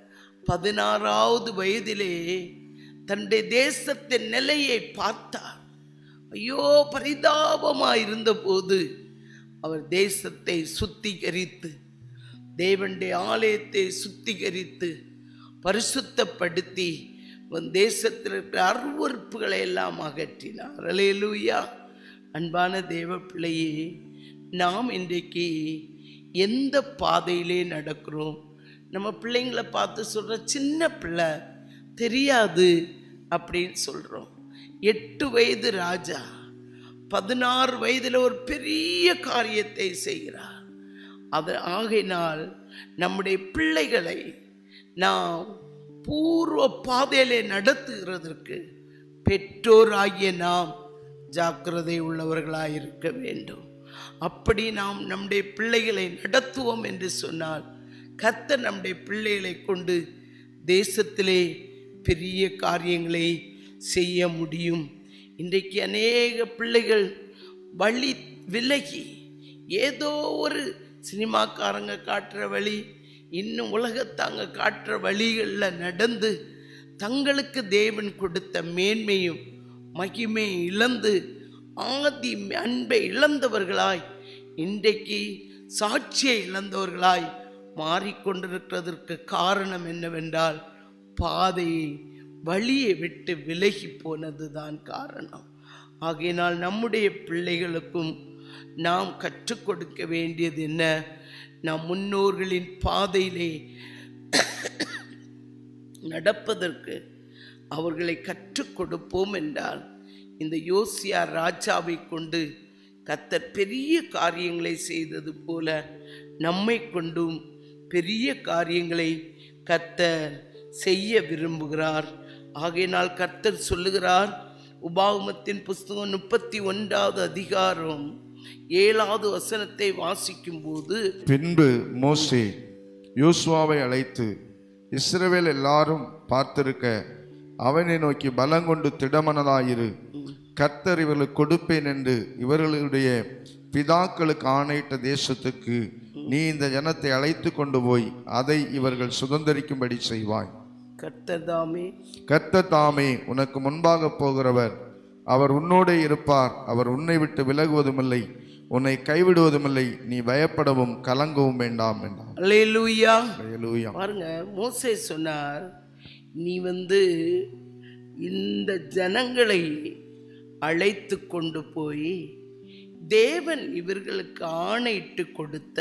பதினாறாவது வயதிலே தன்னுடைய தேசத்தின் நிலையை பார்த்தார் ஐயோ பரிதாபமாக இருந்தபோது அவர் தேசத்தை சுத்திகரித்து தேவனுடைய ஆலயத்தை சுத்திகரித்து பரிசுத்தப்படுத்தி உன் தேசத்தில் இருக்கிற அருவறுப்புகளை எல்லாம் அகற்றினார் அலையலூயா அன்பான தேவ பிள்ளையே நாம் இன்றைக்கு எந்த பாதையிலே நடக்கிறோம் நம்ம பிள்ளைங்களை பார்த்து சொல்கிற சின்ன பிள்ளை தெரியாது அப்படின்னு சொல்கிறோம் எட்டு வயது ராஜா பதினாறு வயதில் ஒரு பெரிய காரியத்தை செய்கிறார் அது ஆகையினால் நம்முடைய பிள்ளைகளை நாம் பூர்வ பாதையிலே நடத்துகிறதற்கு பெற்றோராகிய நாம் ஜாக்கிரதை உள்ளவர்களாய் இருக்க வேண்டும் அப்படி நாம் நம்முடைய பிள்ளைகளை நடத்துவோம் என்று சொன்னால் கர்த்தர் நம்முடைய பிள்ளைகளை கொண்டு தேசத்திலே பெரிய காரியங்களை செய்ய முடியும் இன்றைக்கு அநேக பிள்ளைகள் வழி விலகி ஏதோ ஒரு சினிமாக்காரங்க காட்டுற வழி இன்னும் உலகத்தாங்க காட்டுற வழிகளில் நடந்து தங்களுக்கு தேவன் கொடுத்த மேன்மையும் மகிமையும் இழந்து ஆதி அன்பை இழந்தவர்களாய் இன்றைக்கு சாட்சியை இழந்தவர்களாய் மாறிக்கொண்டிருக்கிறதற்கு காரணம் என்னவென்றால் பாதையை வழியை விட்டு விலகி போனதுதான் காரணம் ஆகையினால் நம்முடைய பிள்ளைகளுக்கும் நாம் கற்றுக் கொடுக்க வேண்டியது என்ன நம் முன்னோர்களின் பாதையிலே நடப்பதற்கு அவர்களை கற்றுக் கொடுப்போம் என்றால் இந்த யோசியா ராஜாவை கொண்டு கத்தர் பெரிய காரியங்களை செய்தது போல நம்மை கொண்டும் பெரிய காரியங்களை கத்தர் செய்ய விரும்புகிறார் ஆகையினால் கர்த்தர் சொல்லுகிறார் உபாகமத்தின் புஸ்தகம் முப்பத்தி ஒன்றாவது அதிகாரம் ஏழாவது வசனத்தை வாசிக்கும் போது பின்பு மோசே யோசுவாவை அழைத்து இஸ்ரவேல் எல்லாரும் பார்த்திருக்க அவனை நோக்கி பலங்கொண்டு திடமனதாயிரு கர்த்தர் இவர்களுக்கு கொடுப்பேன் என்று இவர்களுடைய பிதாக்களுக்கு ஆணையிட்ட தேசத்துக்கு நீ இந்த ஜனத்தை அழைத்து கொண்டு போய் அதை இவர்கள் சுதந்தரிக்கும்படி செய்வாய் கர்த்தர் தாமே கர்த்தர் தாமே உனக்கு முன்பாக போகிறவர் அவர் உன்னோடே இருப்பார் அவர் உன்னை விட்டு விலகுவதுமில்லை உன்னை கைவிடுவதுமில்லை நீ பயப்படவும் கலங்கவும் வேண்டாம் என்றார் அல்லேலூயா அல்லேலூயா. பாருங்க மோசே சொன்னார் நீ வந்து இந்த ஜனங்களை அழைத்து கொண்டு போய் தேவன் இவர்களுக்கு ஆணையிட்டு கொடுத்த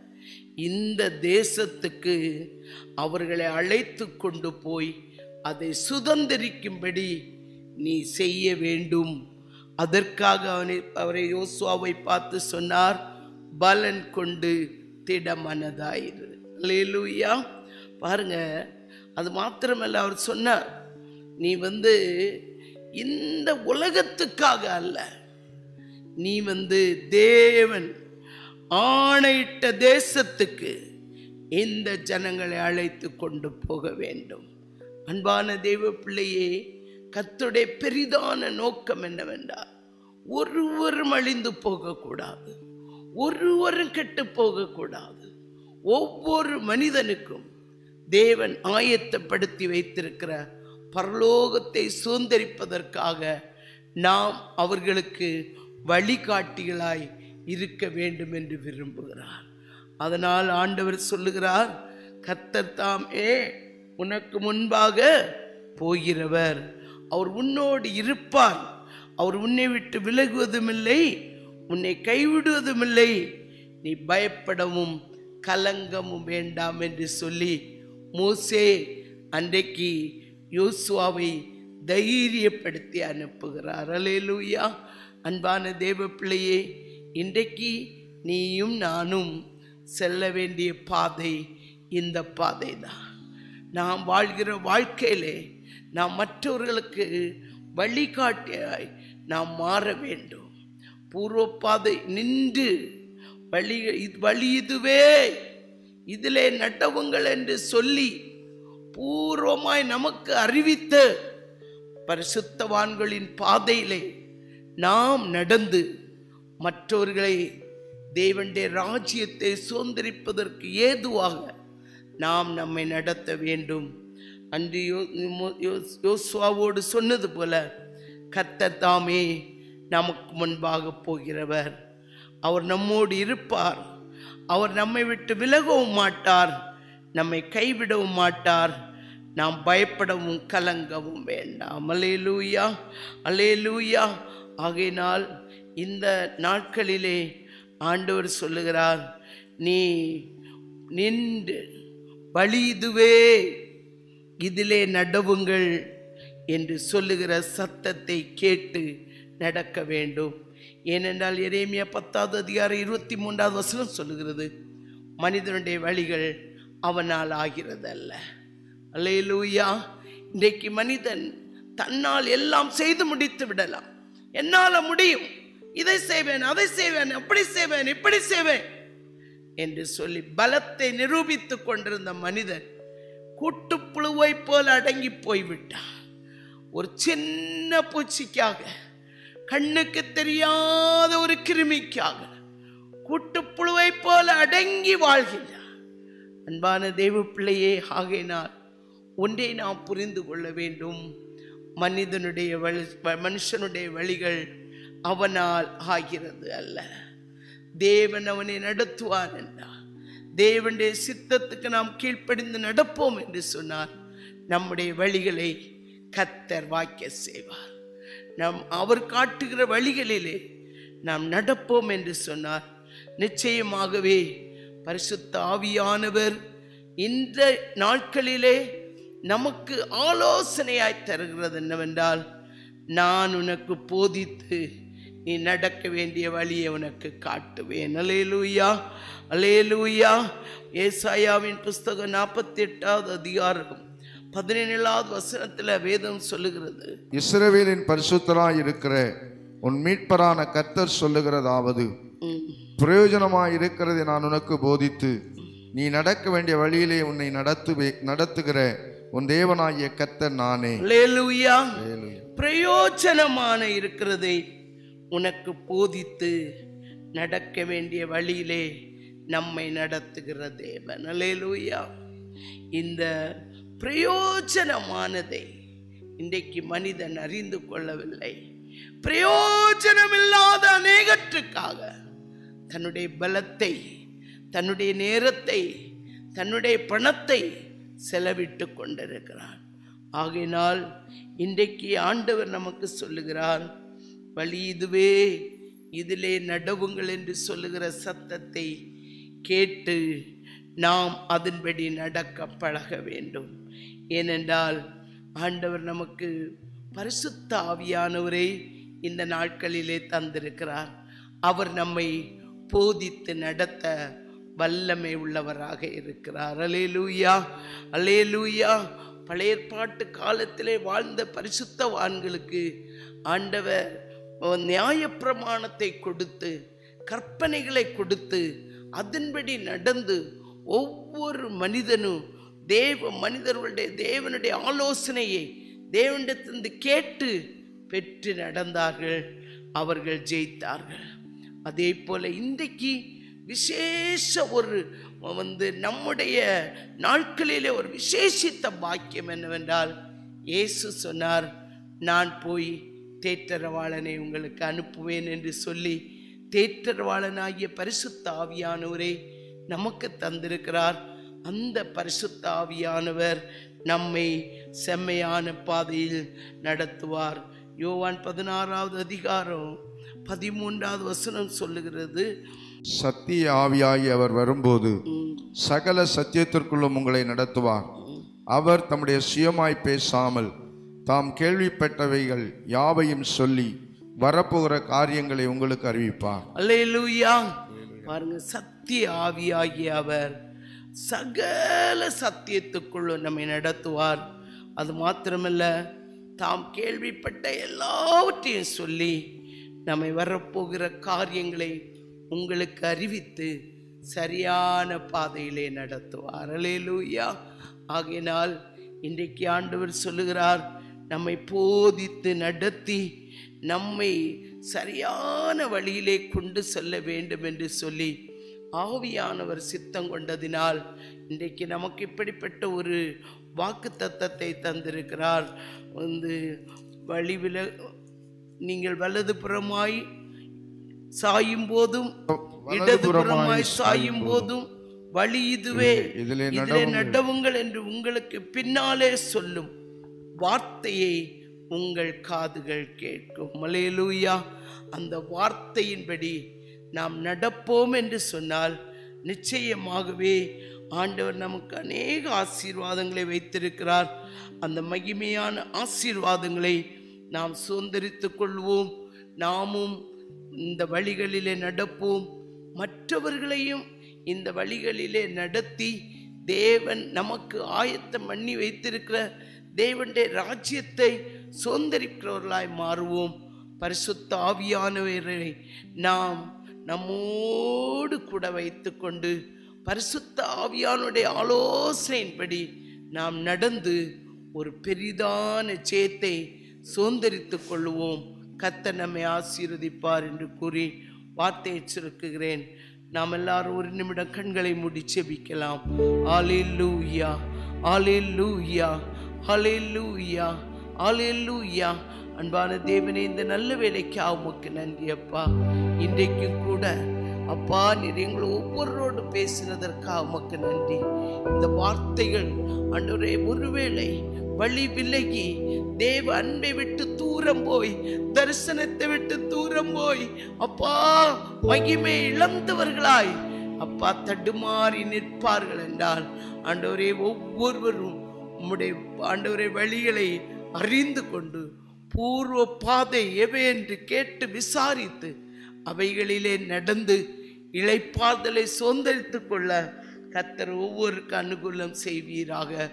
இந்த தேசத்துக்கு அவர்களை அழைத்து கொண்டு போய் அதை சுதந்திரிக்கும்படி நீ செய்ய வேண்டும் அதற்காக அவனை அவரை யோசுவாவை பார்த்து சொன்னார் பலன் கொண்டு திடமனதாயிரு அல்லேலூயா பாருங்க அது மாத்திரமல்ல அவர் சொன்னார் நீ வந்து இந்த உலகத்துக்காக அல்ல நீ வந்து தேவன் ஆணையிட்ட தேசத்துக்கு இந்த ஜனங்களை அழைத்து கொண்டு போக வேண்டும் அன்பான தெய்வ பிள்ளையே கர்த்தருடைய பெரிதான நோக்கம் என்னவென்றால் ஒருவரும் அழிந்து போகக்கூடாது ஒருவரும் கெட்டு போகக்கூடாது ஒவ்வொரு மனிதனுக்கும் தேவன் ஆயத்தப்படுத்தி வைத்திருக்கிற பரலோகத்தை சுதந்திரிப்பதற்காக நாம் அவர்களுக்கு வழிகாட்டிகளாய் இருக்க வேண்டும் என்று விரும்புகிறார் அதனால் ஆண்டவர் சொல்லுகிறார் கர்த்தர் தாம் ஏ உனக்கு முன்பாக போகிறவர் அவர் உன்னோடு இருப்பார் அவர் உன்னை விட்டு விலகுவதுமில்லை உன்னை கைவிடுவதுமில்லை நீ பயப்படவும் கலங்கமும் வேண்டாம் என்று சொல்லி மோசே அன்றைக்கு யோசுவாவை தைரியப்படுத்தி அனுப்புகிறார் அலேலூயா அன்பான தேவ பிள்ளையே இன்றைக்கு நீயும் நானும் செல்ல வேண்டிய பாதை இந்த பாதை தான் நாம் வாழ்கிற வாழ்க்கையிலே நாம் மற்றவர்களுக்கு வழிகாட்டியாய் நாம் மாற வேண்டும் பூர்வ பாதை நின்று வழி இது வழி இதுவே இதிலே நட்டவுங்கள் என்று சொல்லி பூர்வமாய் நமக்கு அறிவித்த பரிசுத்தவான்களின் பாதையிலே நாம் நடந்து மற்றவர்களை தேவனுடைய ராஜ்யத்தை சுதந்திரிப்பதற்கு ஏதுவாக நாம் நம்மை நடத்த வேண்டும் அன்று யோ- மோ- யோ- யோசுவாவோடு சொன்னது போல கர்த்தர் தாமே நமக்கு முன்பாக போகிறவர் அவர் நம்மோடு இருப்பார் அவர் நம்மை விட்டு விலகவும் மாட்டார் நம்மை கைவிடவும் மாட்டார் நாம் பயப்படவும் கலங்கவும் வேண்டாம் அலேலூயா அலேலூயா ஆகையினால் இந்த நாட்களிலே ஆண்டவர் சொல்லுகிறார் நீ நின்று வழி இதுவே இதிலே நடவுங்கள் என்று சொல்லுகிற சத்தத்தை கேட்டு நடக்க வேண்டும் ஏனென்றால் எரேமியா பத்தாவது அதிகாரம் இருபத்தி மூன்றாவது வசனம் சொல்லுகிறது மனிதனுடைய வழிகள் அவனால் ஆகிறதல்ல அல்லேலூயா இன்றைக்கு மனிதன் தன்னால் எல்லாம் செய்து முடித்து விடலாம் என்னால் முடியும் இதை செய்வேன் அதை செய்வேன் அப்படி செய்வேன் இப்படி செய்வேன் என்று சொல்லி பலத்தை நிரூபித்துக் கொண்டிருந்த மனிதன் கூட்டுப்புழுவை போல் அடங்கி போய்விட்டான் ஒரு சின்ன பூச்சிக்காக கண்ணுக்கு தெரியாத ஒரு கிருமிக்காக கூட்டுப்புழுவை போல அடங்கி வாழ்கிறார் அன்பான தெய்வ பிள்ளையே ஆகையினால் ஒன்றை நாம் புரிந்து கொள்ள வேண்டும் மனிதனுடைய வழி வ- மனுஷனுடைய வழிகள் அவனால் ஆகிறது அல்ல தேவன் அவனை நடத்துவார் என்றார் தேவனுடைய சித்தத்துக்கு நாம் கீழ்ப்படிந்து நடப்போம் என்று சொன்னார் நம்முடைய வழிகளை கத்தர் வாக்கிய செய்வார் நாம் அவர் காட்டுகிற வழிகளிலே நாம் நடப்போம் என்று சொன்னார் நிச்சயமாகவே பரிசுத்த ஆவியானவர் இந்த நாட்களிலே நமக்கு ஆலோசனையாய் தருகிறது என்னவென்றால் நான் உனக்கு போதித்து நீ நடக்க வேண்டிய வழியை உனக்கு காட்டுவேன் அலேலூயா அலேலூயா ஏசாயாவின் புஸ்தகம் நாற்பத்தி எட்டாவது அதிகாரம் பதினேழாவது வசனத்துல வேதம் சொல்லுகிறது இஸ்ரவேலின் பரிசுத்தராய் இருக்கிற உன் மீட்பரான கர்த்தர் சொல்லுகிறதாவது ம். பிரயோஜனமாய் இருக்கிறதை நான் உனக்கு போதித்து நீ நடக்க வேண்டிய வழியிலே உன்னை நடத்துவே நடத்துகிற உன் தேவனாகிய கர்த்தர் நானே அல்லேலூயா பிரயோஜனமான இருக்கிறதை உனக்கு போதித்து நடக்க வேண்டிய வழியிலே நம்மை நடத்துகிற தேவன் அல்லேலூயா இந்த பிரயோஜனமானதை இன்றைக்கு மனிதன் அறிந்து கொள்ளவில்லை பிரயோஜனமில்லாத அநேகற்றுக்காக தன்னுடைய பலத்தை தன்னுடைய நேரத்தை தன்னுடைய பணத்தை செலவிட்டு கொண்டிருக்கிறான் ஆகையினால் இன்றைக்கு ஆண்டவர் நமக்கு சொல்லுகிறார் வழி இதுவே இதிலே நடவுங்கள் என்று சொல்லுகிற சத்தத்தை கேட்டு நாம் அதன்படி நடக்க பழக வேண்டும் ஏனென்றால் ஆண்டவர் நமக்கு பரிசுத்த ஆவியானவரை இந்த நாட்களிலே தந்திருக்கிறார் அவர் நம்மை போதித்து நடத்த வல்லமை உள்ளவராக இருக்கிறார் அலேலூயா அலேலூயா பழைய ஏற்பாட்டு காலத்திலே வாழ்ந்த பரிசுத்தவான்களுக்கு ஆண்டவர் நியாயப்பிரமாணத்தை கொடுத்து கற்பனைகளை கொடுத்து அதன்படி நடந்து ஒவ்வொரு மனிதனும் தேவ மனிதர்களுடைய தேவனுடைய ஆலோசனையை தேவனிடத்திலிருந்து கேட்டு பெற்று நடந்தார்கள் அவர்கள் ஜெயித்தார்கள் அதே போல இன்றைக்கு விசேஷ ஒரு வந்து நம்முடைய நாட்களிலே ஒரு விசேஷித்த பாக்கியம் என்னவென்றால் இயேசு சொன்னார் நான் போய் தேற்றரவாளனை உங்களுக்கு அனுப்புவேன் என்று சொல்லி தேற்றரவாளனாகிய பரிசுத்த ஆவியானவரை நமக்கு தந்திருக்கிறார் அந்த பரிசுத்த ஆவியானவர் நம்மை செம்மையான பாதையில் நடத்துவார் யோவான் பதினாறாவது அதிகாரம் பதிமூன்றாவது வசனம் சொல்லுகிறது சத்திய ஆவியாகி அவர் வரும்போது சகல சத்தியத்திற்குள்ளும் உங்களை நடத்துவார் அவர் தம்முடைய சுயமாய் பேசாமல் தாம் கேள்விப்பட்டவைகள் யாவையும் சொல்லி வரப்போகிற காரியங்களை உங்களுக்கு அறிவிப்பார் அல்லேலூயா பாருங்க சத்திய ஆவியாகிய அவர் சகல சத்தியத்துக்குள்ளும் நம்மை நடத்துவார் அது மாத்திரமல்ல தாம் கேள்விப்பட்ட எல்லாவற்றையும் சொல்லி நம்மை வரப்போகிற காரியங்களை உங்களுக்கு அறிவித்து சரியான பாதையிலே நடத்துவார் அல்லேலூயா ஆகையினால் இன்றைக்கு ஆண்டவர் சொல்லுகிறார் நம்மை போதித்து நடத்தி நம்மை சரியான வழியிலே கொண்டு செல்ல வேண்டும் என்று சொல்லி ஆவியானவர் சித்தம் கொண்டதினால் இன்றைக்கு நமக்கு இப்படிப்பட்ட ஒரு வாக்கு தத்தத்தை தந்திருக்கிறார் வந்து வழிவில நீங்கள் வலதுபுறமாய் சாயும் போதும் இடதுபுறமாய் சாயும் போதும் வழி இதுவே இதிலே இதிலே நடவுங்கள் என்று உங்களுக்கு பின்னாலே சொல்லும் வார்த்தையை உங்கள் காதுகள் கேட்கும் மலேலூயா அந்த வார்த்தையின்படி நாம் நடப்போம் என்று சொன்னால் நிச்சயமாகவே ஆண்டவர் நமக்கு அநேக ஆசீர்வாதங்களை வைத்திருக்கிறார் அந்த மகிமையான ஆசீர்வாதங்களை நாம் சுதந்திரித்துக் கொள்வோம் நாமும் இந்த வழிகளிலே நடப்போம் மற்றவர்களையும் இந்த வழிகளிலே நடத்தி தேவன் நமக்கு ஆயத்தம் பண்ணி வைத்திருக்கிற தேவனுடைய ராஜ்யத்தை சுதந்திரிக்கிறவர்களாய் மாறுவோம் பரிசுத்த ஆவியானவரை நாம் நம்மோடு கூட வைத்துக்கொண்டு பரிசுத்த ஆவியானுடைய ஆலோசனையின்படி நாம் நடந்து ஒரு பெரிதான ஜெயத்தை சுதந்திரித்துக் கொள்வோம் கத்த நம்மை ஆசீர்வதிப்பார் என்று கூறி வார்த்தையை சுருக்குகிறேன் நாம் எல்லாரும் ஒரு நிமிடம் கண்களை மூடி செபிக்கலாம் ஆலில்லூயா ஆலில்லூயா ஆலில்லூயா ஆலில்லூயா அன்பான தேவனே இந்த நல்ல வேலைக்கு உமக்கு நன்றி அப்பா இன்றைக்கும் கூட அப்பா நீர் எங்களை ஒவ்வொருவரோடு பேசினதற்காக உமக்கு நன்றி இந்த வார்த்தைகள் அன்றுடைய ஒருவேளை வழி விலகி தேவ அன்பை விட்டு தூரம் போய் தரிசனத்தை விட்டு தூரம் போய் அப்பா மகிமை இழந்தவர்களாய் அப்பா தடுமாறி நிற்பார்கள் என்றால் ஆண்டவரே ஒவ்வொருவரும் உம்முடைய ஆண்டவரே வழிகளை அறிந்து கொண்டு பூர்வ பாதை எவை என்று கேட்டு விசாரித்து அவைகளிலே நடந்து இளைப்பாறுதலை சுதந்திரித்துக் கொள்ள கத்தர் ஒவ்வொருக்கு அனுகூலம் செய்வீராக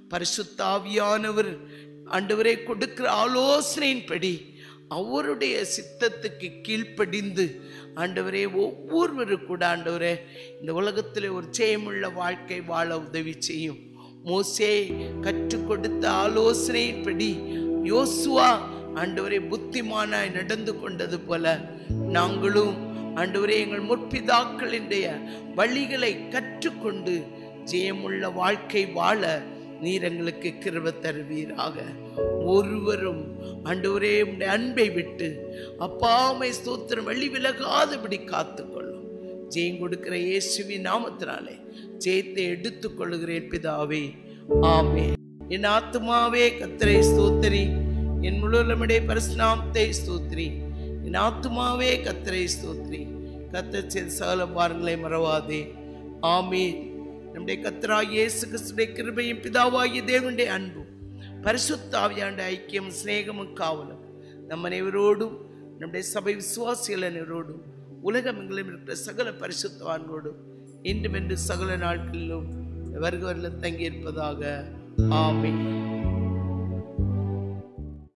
பரிசுத்தாவியானவர் ஆண்டவரே கொடுக்கிற ஆலோசனையின்படி அவருடைய சித்தத்துக்கு கீழ்ப்படிந்து ஆண்டவரே ஒவ்வொருவரும் கூட ஆண்டவரே இந்த உலகத்தில் ஒரு ஜெயமுள்ள வாழ்க்கை வாழ உதவி செய்யும் மோசே கற்றுக் கொடுத்த ஆலோசனையின்படி யோசுவா ஆண்டவரே புத்திமானாய் நடந்து கொண்டது போல நாங்களும் ஆண்டவரே எங்கள் முற்பிதாக்களினுடைய வழிகளை கற்றுக்கொண்டு ஜெயமுள்ள வாழ்க்கை வாழ நீர் எங்களுக்கு கிருப தருவீராக ஒருவரும் ஆண்டவரே உம்முடைய அன்பை விட்டு அப்பாமை ஸ்தோத்திரம் வழி விலகாதபடி காத்துக்கொள்ளும் ஜெயம் கொடுக்கிற இயேசுவின் நாமத்தினாலே ஜெயத்தை எடுத்துக் கொள்ளுகிறேன் பிதாவே ஆமே என் ஆத்துமாவே கத்தரை ஸ்தோத்திரி என் முழுவலமுடைய பரிசுநாமத்தை ஸ்தோத்திரி என் ஆத்துமாவே கத்தரை ஸ்தோத்திரி கத்தர் செய்த சகல பாருங்களை மறவாதே ஆமீன் நம்முடைய கத்தரா இயேசு கிறிஸ்துடைய கிருபையும் பிதாவாகிய தேவனுடைய அன்பும் பரிசுத்தாவியாண்ட ஐக்கியம் சிநேகமும் காவலும் நம் அனைவரோடும் நம்முடைய சபை விசுவாசிகள் அனைவரோடும் உலகம் எங்கிலும் இருக்கிற சகல பரிசுத்தவான்களோடும் இன்றும் என்று சகல நாட்களிலும் வருகவரில் தங்கியிருப்பதாக ஆமென்